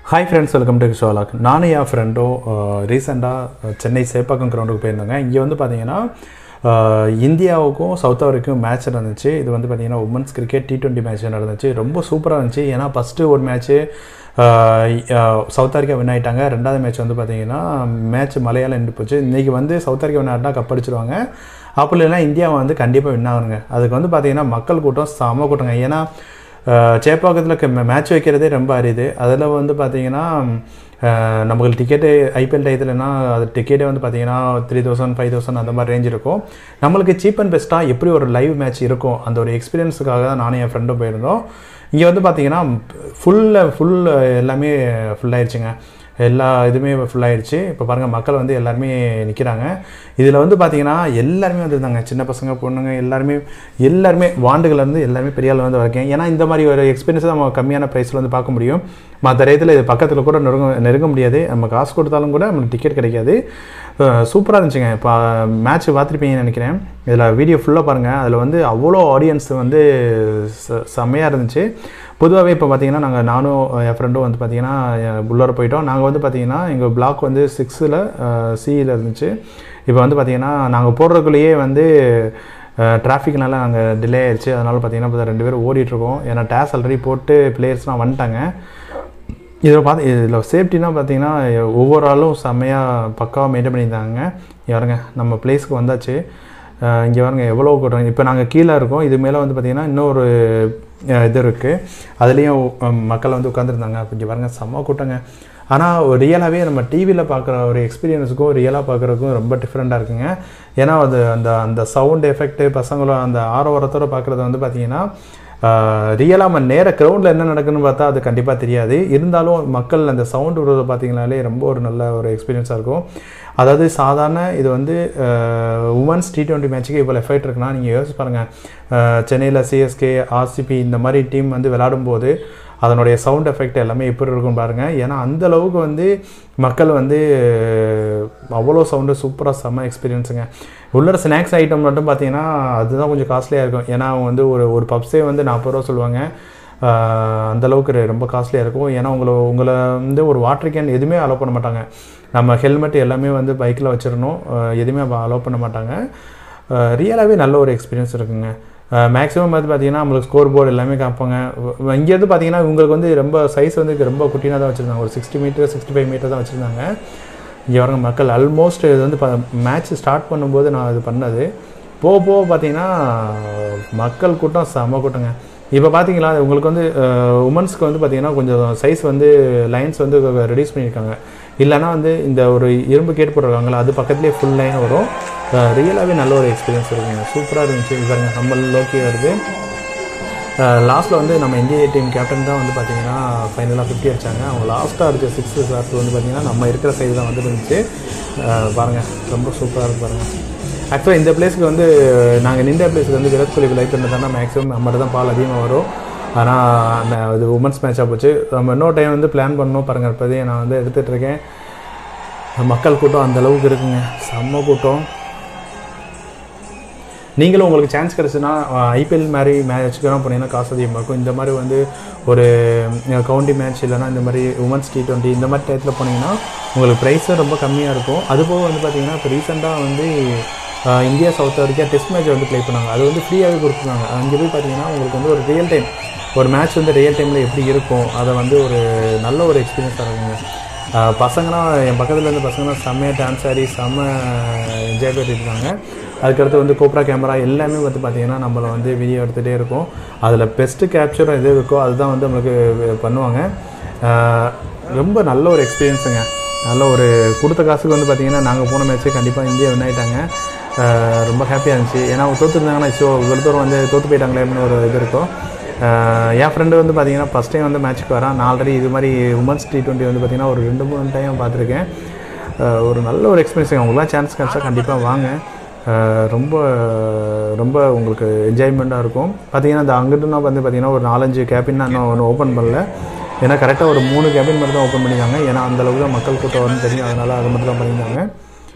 Hi friends welcome to ஷோலாக் நானும் என் ஃப்ரெண்டும் ரீசெண்டாக சென்னை சேப்பாக்கம் கிரவுண்டுக்கு போயிருந்தோங்க இங்கே வந்து பார்த்தீங்கன்னா அஹ், இந்தியாவுக்கும் சவுத் ஆஃப்ரிக்கும் மேட்ச் நடந்துச்சு இது வந்து பார்த்தீங்கன்னா women's cricket T twenty match நடந்துச்சு ரொம்ப சூப்பராக இருந்துச்சு ஏன்னா ஃபஸ்ட்டு ஒரு மேட்ச்சு சவுத் ஆஃப்ரிக்கா வின் ஆயிட்டாங்க ரெண்டாவது மேட்ச் வந்து பார்த்தீங்கன்னா மேட்ச் மலையாளம் நின்று போச்சு இன்றைக்கி வந்து சவுத் ஆஃப்ரிக்கா வின் ஆகிட்டா கப் அடிச்சிருவாங்க அப்படி இல்லைன்னா இந்தியா வந்து கண்டிப்பாக வின் ஆகுங்க அதுக்கு வந்து பார்த்தீங்கன்னா மக்கள் கூட்டம் செம கூட்டங்க ஏன்னா அஹ் சேப்பாக்கத்தில் மேட்ச் வைக்கிறதே ரொம்ப அரிது அதில் வந்து பார்த்தீங்கன்னா அஹ் நமக்கு டிக்கெட்டு ஐபிஎல் டயத்துலனா அது டிக்கெட்டே வந்து பார்த்தீங்கன்னா த்ரீ தௌசண்ட் ஃபைவ் தௌசண்ட் அந்த மாதிரி ரேஞ்ச் இருக்கும் நம்மளுக்கு சீப் அண்ட் பெஸ்ட்டாக எப்படி ஒரு லைவ் மேட்ச் இருக்கும் அந்த ஒரு எக்ஸ்பீரியன்ஸுக்காக தான் நானும் என் ஃப்ரெண்டும் போயிருந்தோம் இங்கே வந்து பார்த்தீங்கன்னா ஃபுல்ல ஃபுல் எல்லாமே ஃபுல் ஆயிடுச்சுங்க எல்லா இதுவுமே ஃபுல்லாகிடுச்சு இப்போ பாருங்கள் மக்கள் வந்து எல்லாருமே நிற்கிறாங்க இதில் வந்து பார்த்தீங்கன்னா எல்லாருமே வந்துருந்தாங்க சின்ன பசங்க பொண்ணுங்க எல்லாருமே எல்லாருமே வாண்டுகள்லேருந்து எல்லாருமே பெரிய ஆள் வந்து வரக்கேன் ஏன்னா இந்த மாதிரி ஒரு எக்ஸ்பீரியன்ஸ் நம்ம கம்மியான ப்ரைஸில் வந்து பார்க்க முடியும் மற்ற ரேத்தில் இது பக்கத்தில் கூட நெருங்க நெருங்க முடியாது நம்ம காசு கொடுத்தாலும் கூட நமக்கு டிக்கெட் கிடைக்காது சூப்பராக இருந்துச்சுங்க இப்போ மேட்ச் பார்த்துருப்பீங்கன்னு நினைக்கிறேன் இதில் வீடியோ ஃபுல்லாக பாருங்கள் அதில் வந்து அவ்வளோ ஆடியன்ஸ் வந்து செ- செம்மையாக இருந்துச்சு பொதுவாகவே இப்போ பார்த்தீங்கன்னா நாங்கள் நானும் என் ஃப்ரெண்டும் வந்து பார்த்தீங்கன்னா உள்ளார போயிட்டோம் நாங்கள் வந்து பார்த்தீங்கன்னா எங்கள் பிளாக் வந்து சிக்ஸில் சியில் இருந்துச்சு இப்போ வந்து பார்த்தீங்கன்னா நாங்கள் போடுறதுக்குள்ளேயே வந்து டிராஃபிக்னால நாங்கள் டிலே ஆயிடுச்சு அதனால் பார்த்தீங்கன்னா இப்போ ரெண்டு பேரும் ஓடிட்டுருக்கோம் ஏன்னா டேஸ் ஆல்ரெடி போட்டு பிளேயர்ஸ்லாம் வந்துட்டாங்க இதில் பார்த்து இதில் சேஃப்டினா பார்த்தீங்கன்னா ஒவ்வொரு ஆளும் செம்மையாக பக்காவாக மெயின்டைன் பண்ணியிருந்தாங்க இங்க பாருங்க நம்ம பிளேஸ்க்கு வந்தாச்சு இங்கே பாருங்க எவ்வளோ கூட்டம் இப்போ நாங்கள் கீழே இருக்கோம் இது மேலே வந்து பார்த்திங்கன்னா இன்னொரு அஹ், இது இருக்குது அதுலேயும் அஹ், மக்கள் வந்து உட்காந்துருந்தாங்க அப்போ இங்கே பாருங்க செம்ம கூட்டங்க ஆனால் ரியலாகவே நம்ம டிவியில் பார்க்குற ஒரு எக்ஸ்பீரியன்ஸுக்கும் ரியலாக பார்க்குறதுக்கும் ரொம்ப டிஃப்ரெண்ட்டாக இருக்குங்க ஏன்னா அது அந்த அந்த சவுண்ட் எஃபெக்ட்டு பசங்களும் அந்த ஆரவாரத்தோட பார்க்குறது வந்து பார்த்திங்கன்னா ரியலாக நம்ம நேர கிரவுண்டில் என்ன நடக்குன்னு பார்த்தா அது கண்டிப்பாக தெரியாது இருந்தாலும் மக்கள் அந்த சவுண்ட் விடுறத பார்த்தீங்கனாலே ரொம்ப ஒரு நல்ல ஒரு எக்ஸ்பீரியன்ஸாக இருக்கும் அதாவது சாதாரண இது வந்து உமன்ஸ் டி டுவெண்ட்டி மேட்ச்சுக்கு இவ்வளோ எஃபெக்ட் இருக்குன்னா நீங்கள் யோசிச்சு பாருங்கள் சென்னையில் சிஎஸ்கே ஆர்சிபி இந்த மாதிரி டீம் வந்து விளையாடும்போது அதனுடைய சவுண்ட் எஃபெக்ட் எல்லாமே எப்படி இருக்கும் பாருங்கள் ஏன்னா அந்த அளவுக்கு வந்து மக்கள் வந்து அவ்வளோ சவுண்டு சூப்பராக செம்ம எக்ஸ்பீரியன்ஸுங்க உள்ள ஸ்நாக்ஸ் ஐட்டம் மட்டும் பார்த்தீங்கன்னா அதுதான் கொஞ்சம் காஸ்ட்லியாக இருக்கும் ஏன்னா அவங்க வந்து ஒரு ஒரு பப்ஸே வந்து நாற்பது ரூபா சொல்லுவாங்க ஆஹ் அந்த அளவுக்கு ரெ- ரொம்ப காஸ்ட்லியாக இருக்கும் ஏன்னா உங்களை உங்களை வந்து ஒரு வாட்டர் கேன் எதுவுமே அலோவ் பண்ண மாட்டாங்க நம்ம ஹெல்மெட் எல்லாமே வந்து பைக்கில் வச்சிடணும் ஆஹ் எதுவுமே அலோவ் பண்ண மாட்டாங்க ரியலாகவே நல்ல ஒரு எக்ஸ்பீரியன்ஸ் இருக்குங்க மேக்ஸிமம் வந்து பார்த்தீங்கன்னா நம்மளுக்கு ஸ்கோர் போர்டு எல்லாமே காப்பாங்க வ- இங்கேருந்து பார்த்தீங்கன்னா உங்களுக்கு வந்து ரொம்ப சைஸ் வந்து ரொம்ப குட்டினாக தான் வச்சுருந்தாங்க ஒரு sixty metre sixty five metre தான் வச்சுருந்தாங்க இங்கே வரங்க மக்கள் ஆல்மோஸ்ட் இது வந்து மேட்ச் ஸ்டார்ட் பண்ணும்போது நான் இது பண்ணது போக போக பார்த்தீங்கன்னா மக்கள் கூட்டம் செம கூட்டங்க இப்போ பார்த்தீங்களா உங்களுக்கு வந்து உமன்ஸ்க்கு வந்து பார்த்தீங்கன்னா கொஞ்சம் சைஸ் வந்து லைன்ஸ் வந்து ரெடியூஸ் பண்ணியிருக்காங்க இல்லைன்னா வந்து இந்த ஒரு இரும்பு கேட் போட்டிருக்காங்களா அது பக்கத்துலேயே ஃபுல் லைன் வரும் ரியலாகவே நல்ல ஒரு எக்ஸ்பீரியன்ஸ் இருக்குங்க சூப்பராக இருந்துச்சு இது பாருங்க நம்ம லோக்கி வருது லாஸ்ட்டில் வந்து நம்ம இந்திய டீம் கேப்டன் தான் வந்து பார்த்தீங்கன்னா ஃபைனலாக ஃபிஃப்டி அடிச்சாங்க அவங்க லாஸ்ட்டாக அடிச்ச சிக்ஸ் ஷாட் வந்து பார்த்தீங்கன்னா நம்ம இருக்கிற சைடு தான் வந்து இருந்துச்சு அஹ் பாருங்க ரொம்ப சூப்பராக இருக்கு பாருங்க ஆக்சுவலாக இந்த பிளேஸ்க்கு வந்து நாங்கள் நின்ற பிளேஸ்க்கு வந்து விராட் கோலி லைட் பண்ணதானா மேக்ஸிமம் நம்மகிட்ட தான் பால் அதிகமாக வரும் ஆனால் அந்த இது உமன்ஸ் மேட்சாக போச்சு நம்ம இன்னொரு டைம் வந்து பிளான் பண்ணணும் பாருங்கள் இப்போதே நான் வந்து எடுத்துகிட்டு இருக்கேன் மக்கள் கூட்டம் அந்த அளவுக்கு இருக்குங்க செம்ம கூட்டம் நீங்களும் உங்களுக்கு சான்ஸ் கிடச்சுன்னா ஐபிஎல் மாதிரி மேட்ச்சுக்கெல்லாம் போனீங்கன்னா காசு அதிகமாக இருக்கும் இந்த மாதிரி வந்து ஒரு கவுண்டி மேட்ச் இல்லைன்னா இந்த மாதிரி உமன்ஸ் டி டுவெண்ட்டி இந்த மாதிரி டயத்தில் போனீங்கன்னா உங்களுக்கு ப்ரைஸும் ரொம்ப கம்மியாக இருக்கும் அதுபோக வந்து பார்த்தீங்கன்னா இப்போ ரீசெண்டாக வந்து அஹ், India south Africa test match வந்து ப்ளே பண்ணாங்க அது வந்து ஃப்ரீயாகவே கொடுத்துருந்தாங்க அங்கே போய் பார்த்தீங்கன்னா உங்களுக்கு வந்து ஒரு ரியல் டைம் ஒரு மேட்ச் வந்து ரியல் டைமில் எப்படி இருக்கும் அதை வந்து ஒரு நல்ல ஒரு எக்ஸ்பீரியன்ஸாக இருக்குங்க ஆஹ் பசங்களாம் என் பக்கத்தில் இருந்த பசங்களாம் செம்மையாக டான்ஸ் ஆடி செம்ம என்ஜாய் பண்ணிட்டு இருக்காங்க அதுக்கடுத்து வந்து கோப்ரா கேமரா எல்லாமே வந்து பார்த்திங்கன்னா நம்மளை வந்து வீடியோ எடுத்துகிட்டே இருக்கும் அதில் பெஸ்ட்டு கேப்சர் எது இருக்கோ அதுதான் வந்து நம்மளுக்கு பண்ணுவாங்க ஆஹ் ரொம்ப நல்ல ஒரு எக்ஸ்பீரியன்ஸுங்க நல்ல ஒரு கொடுத்த காசுக்கு வந்து பார்த்திங்கன்னா நாங்கள் போன மேட்ச்சே கண்டிப்பாக இந்தியா வின் ஆயிட்டாங்க ஆஹ் ரொம்ப ஹாப்பியாக இருந்துச்சு ஏன்னா அவங்க தோற்றுருந்தாங்கன்னா ஸோ இவ்வளோ தூரம் வந்து தோற்று போயிட்டாங்களே அப்படின்னு ஒரு இது இருக்கும் ஆஹ் என் ஃப்ரெண்டு வந்து பார்த்தீங்கன்னா ஃபஸ்ட் டைம் வந்து மேட்ச்சுக்கு வரான் நான் ஆல்ரெடி இது மாதிரி உமன்ஸ் டி டுவெண்ட்டி வந்து பார்த்தீங்கன்னா ஒரு ரெண்டு மூணு டைம் பார்த்துருக்கேன் ஆஹ் ஒரு நல்ல ஒரு எக்ஸ்பீரியன்ஸ் அவங்களுக்குலாம் சான்ஸ் கிடச்சா கண்டிப்பாக வாங்க ஆஹ் ரொம்ப ரொம்ப உங்களுக்கு என்ஜாய்மெண்ட்டாக இருக்கும் பார்த்தீங்கன்னா அந்த அங்கிட்டுனா வந்து பார்த்தீங்கன்னா ஒரு நாலஞ்சு கேபின் இன்னும் ஒன்று ஓப்பன் பண்ணல ஏன்னா கரெக்டாக ஒரு மூணு கேபின் மட்டும் தான் ஓப்பன் பண்ணியிருக்காங்க ஏன்னா அந்த அளவுக்கு தான் மக்கள் கூட்டம் வரும்னு தெரியும் அதனால் அது மட்டும் தான் பண்ணியிருந்தாங்க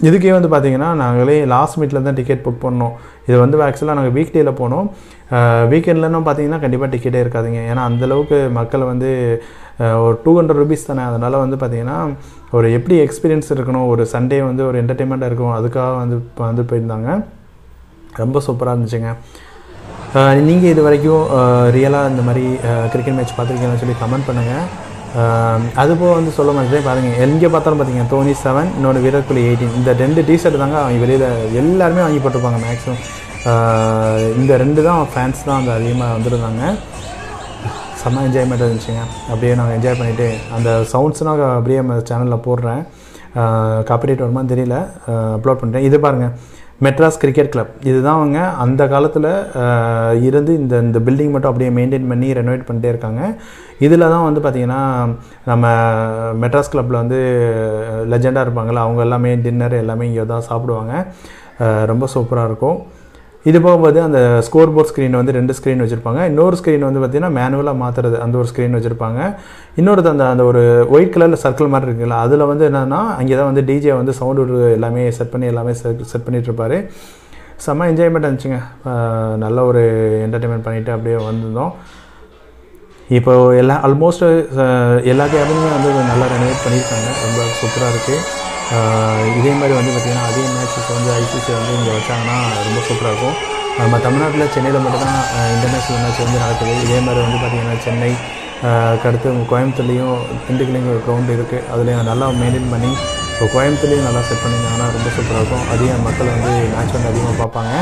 இதுக்கே வந்து பார்த்தீங்கன்னா நாங்களே லாஸ்ட் மீட்டில் தான் டிக்கெட் புக் பண்ணோம் இது வந்து ஆக்சுவலாக நாங்கள் வீக் டேயில் போனோம் வீக்கெண்ட்லன்னு பார்த்தீங்கன்னா கண்டிப்பாக டிக்கெட்டே இருக்காதுங்க ஏன்னா அந்தளவுக்கு மக்கள் வந்து அஹ், ஒரு டூ ஹண்ட்ரட் ருபீஸ் தானே அதனால் வந்து பார்த்தீங்கன்னா ஒரு எப்படி எக்ஸ்பீரியன்ஸ் இருக்கணும் ஒரு சண்டே வந்து ஒரு என்டர்டெயின்மெண்ட்டாக இருக்கும் அதுக்காக வந்து வந்து போயிருந்தாங்க ரொம்ப சூப்பராக இருந்துச்சுங்க நீங்கள் இது வரைக்கும் ரியலாக இந்த மாதிரி கிரிக்கெட் மேட்ச் பார்த்துருக்கீங்கன்னு சொல்லி கமெண்ட் பண்ணுங்கள் அதுபோக வந்து சொல்ல மாதிரி பாருங்கள் எங்கே பார்த்தாலும் பார்த்தீங்க தோனி செவன் இன்னொன்று விராட் கோலி எயிட்டீன் இந்த ரெண்டு டிஷர்ட் தாங்க அவங்க வெளியில் எல்லாருமே வாங்கி போட்டிருப்பாங்க மேக்ஸிமம் இந்த ரெண்டு தான் ஃபேன்ஸ் தான் அந்த அதிகமாக வந்திருந்தாங்க செம்ம என்ஜாய்மெண்ட் இருந்துச்சுங்க அப்படியே நாங்கள் என்ஜாய் பண்ணிவிட்டு அந்த சவுண்ட்ஸ்னால் அப்படியே நம்ம சேனலில் போடுறேன் காப்பிரைட் வருமான்னு தெரியல அப்லோட் பண்ணுறேன் இது பாருங்கள் மெட்ராஸ் கிரிக்கெட் கிளப் இதுதான் அவங்க அந்த காலத்தில் இருந்து இந்த இந்த பில்டிங் மட்டும் அப்படியே மெயின்டைன் பண்ணி ரெனோவேட் பண்ணிட்டே இருக்காங்க இதில் தான் வந்து பார்த்திங்கன்னா நம்ம மெட்ராஸ் கிளப்பில் வந்து லெஜெண்டாக இருப்பாங்கள்ல அவங்க எல்லாமே டின்னர் எல்லாமே இங்கே தான் சாப்பிடுவாங்க அஹ் ரொம்ப சூப்பராக இருக்கும் இது போகும்போது அந்த ஸ்கோர் போர்ட் ஸ்க்ரீன் வந்து ரெண்டு ஸ்க்ரீன் வச்சுருப்பாங்க இன்னொரு ஸ்க்ரீன் வந்து பார்த்திங்கன்னா மேனுவலாக மாற்றுறது அந்த ஒரு ஸ்க்ரீன் வச்சுருப்பாங்க இன்னொரு அந்த அந்த ஒரு ஒயிட் கலரில் சர்க்கிள் மாதிரி இருக்குல்ல அதில் வந்து என்னென்னா அங்கே தான் வந்து டிஜே வந்து சவுண்டு எல்லாமே செட் பண்ணி எல்லாமே செட் செட் பண்ணிகிட்ருப்பாரு செம்ம என்ஜாய்மெண்ட் இருந்துச்சுங்க அஹ் நல்ல ஒரு என்டர்டெயின்மெண்ட் பண்ணிவிட்டு அப்படியே வந்திருந்தோம் இப்போ எல்லா ஆல்மோஸ்ட் எல்லா கேபினுமே வந்து நல்லா ரெனோவேட் பண்ணியிருக்காங்க ரொம்ப சூப்பராக இருக்குது இதே மாதிரி வந்து பார்த்திங்கன்னா அதே மேட்சஸ் வந்து ஐசிசி வந்து இங்கே வச்சாங்கன்னா ரொம்ப சூப்பராக இருக்கும் நம்ம தமிழ்நாட்டில் சென்னையில் மட்டும்தான் இன்டர்நேஷ்னல் மேட்ச் வந்து நடக்குது இதே மாதிரி வந்து பார்த்திங்கன்னா சென்னை அஹ், அடுத்து கோயம்புத்தூர்லேயும் திண்டுக்கல்லையும் ஒரு கிரவுண்ட் இருக்குது அதுலேயும் நல்லா மெயின்டைன் பண்ணி இப்போ கோயம்புத்தூர்லேயும் நல்லா செட் பண்ணியிருந்தாங்கன்னா ரொம்ப சூப்பராக இருக்கும் அதிகம் மக்கள் வந்து மேட்ச் வந்து அதிகமாக பார்ப்பாங்க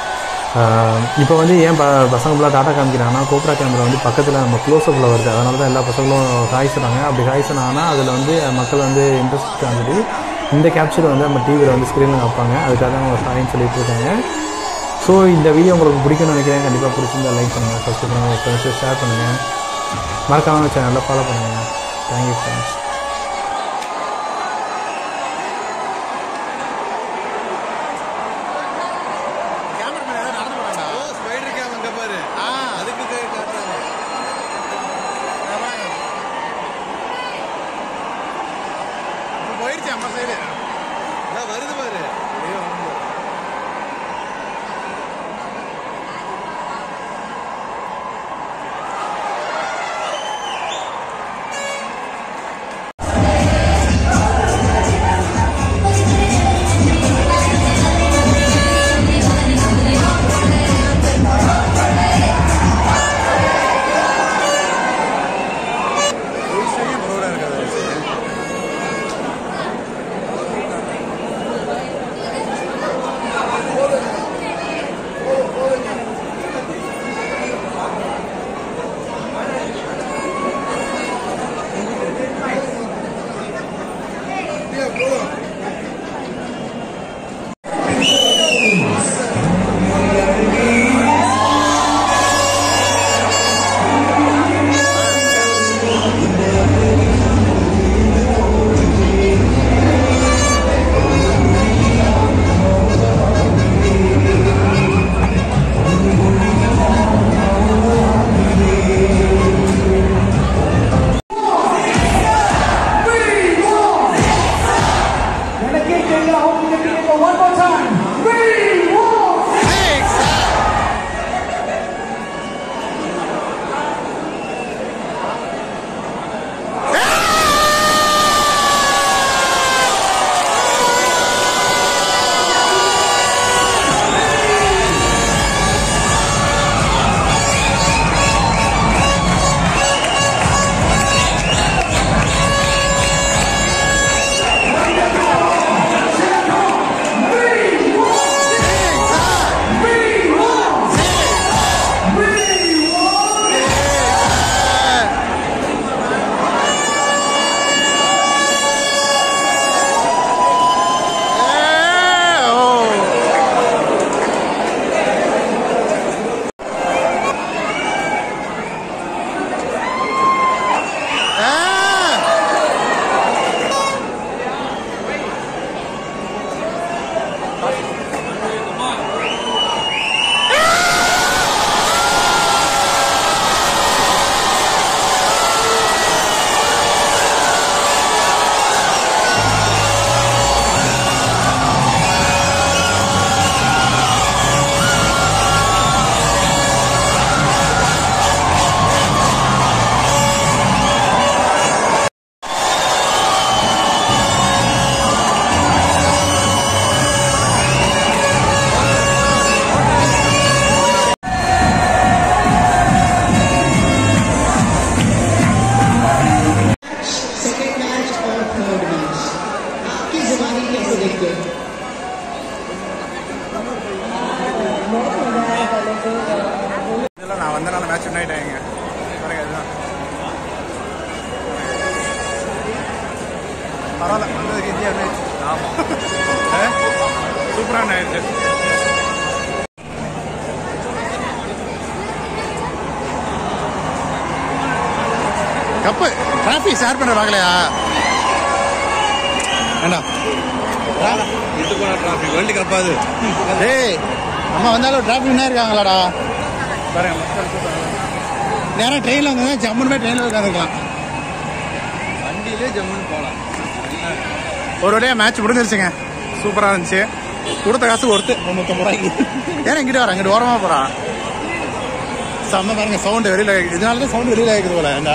இப்போ வந்து ஏன் ப பசங்க ஃபுல்லாக டாட்டா காமிக்கிறாங்கன்னா கோப்ரா கேமரா வந்து பக்கத்தில் நம்ம க்ளோஸ்அப்பில் வருது அதனால தான் எல்லா பசங்களும் ஹாய் சொன்னாங்க அப்படி ஹாய் சொன்னாங்கன்னா அதில் வந்து மக்கள் வந்து இன்ட்ரெஸ்ட் காமிச்சிட்டு இந்த கேப்சர் வந்து நம்ம டிவியில் வந்து ஸ்க்ரீனில் வைப்பாங்க அதுக்காக தான் அவங்க ஹாய்ன்னு சொல்லிட்டு இருக்காங்க ஸோ இந்த வீடியோ உங்களுக்கு பிடிக்கும்னு நினைக்கிறேன் கண்டிப்பாக பிடிச்சிருந்தா லைக் பண்ணுங்கள் சப்ஸ்கிரைப் பண்ணுங்கள் ஃப்ரெண்ட்ஸு ஷேர் பண்ணுங்கள் மறக்காமல் சேனலில் ஃபாலோ பண்ணுங்கள் தேங்க்யூ ஃப்ரெண்ட்ஸ் கேமராமேன் ஏதாவது நடந்து போறான்டா. ஓ ஸ்பைடர் கேம் அங்க பாரு ஆ. அதுக்கு கை காட்டுறாங்க இங்க பாருங்க. இப்ப போயிடுச்சு அம்மா சைடு இதோ வருது பாரு ஐயோ, வந்து. ஒரு விஷயம் proud ஆ இருக்காது. பரவாயில்ல வந்ததுக்கு இந்தியா மேட்ச் ஆமாம் சூப்பரான ஆயிடுச்சு கப்பு டிராஃபிக் ஷேர் பண்ண பார்க்கலையா வேண்டாம் விட்டு போன டிராஃபிக் வேர்ல்டு கப் அது டேய் நம்ம வந்தாலும் டிராஃபிக்னா இருக்காங்களாடா நேரம் ட்ரெயினில் வந்தாங்க ஜம்முன்னு போய் ட்ரெயினில் உட்காந்துக்கலாம் வண்டியிலே ஜம்முன்னு போகலாம் ஒரு வழியாக மேட்ச் முடிஞ்சிருச்சுங்க சூப்பராக இருந்துச்சு கொடுத்த காசு ஒருத்து முந்நூற்றம்பது ரூபாய்க்கு ஏன்னா இங்கிட்டு வரேன் இங்கிட்டு ஓரமாக போகிறான் செம்ம பாருங்க சவுண்டு வெளியில் இதனால தான் சவுண்டு வெளியில் கேட்குது போல ஏண்டா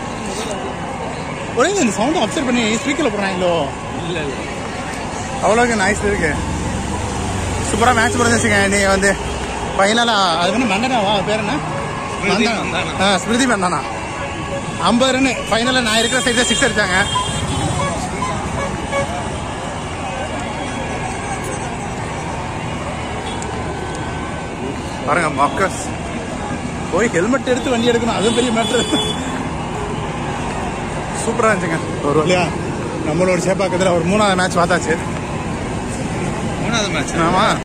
ஒரே இந்த சவுண்டை அப்சர்வ் பண்ணி ஸ்பீக்கரில் போடுறாங்களோ இல்லை இல்லை அவ்வளோக்கு நாய்ஸ் இருக்கு சூப்பராக மேட்ச் முடிஞ்சிச்சுங்க நீ வந்து ஃபைனலாக அது வந்து மண்டனாவா பேர் என்ன ஸ்மிருதி மந்தனா. மந்தானா. ஆ ஸ்மிருதி மந்தானா ஐம்பது ரன் ஃபைனலில் நான் இருக்கிற சைடில் சிக்ஸ் அடிச்சாங்க பாருங்க மக்கஸ் போய் ஹெல்மெட் எடுத்து வண்டி எடுக்கணும் அதுவும் பெரிய மேட்ரு சூப்பராக இருந்துச்சுங்க ஒரு வழியா நம்மளோட சேப்பாக்கத்தில் ஒரு மூணாவது மேட்ச் பார்த்தாச்சு மூணாவது மேட்ச் ஆமாம்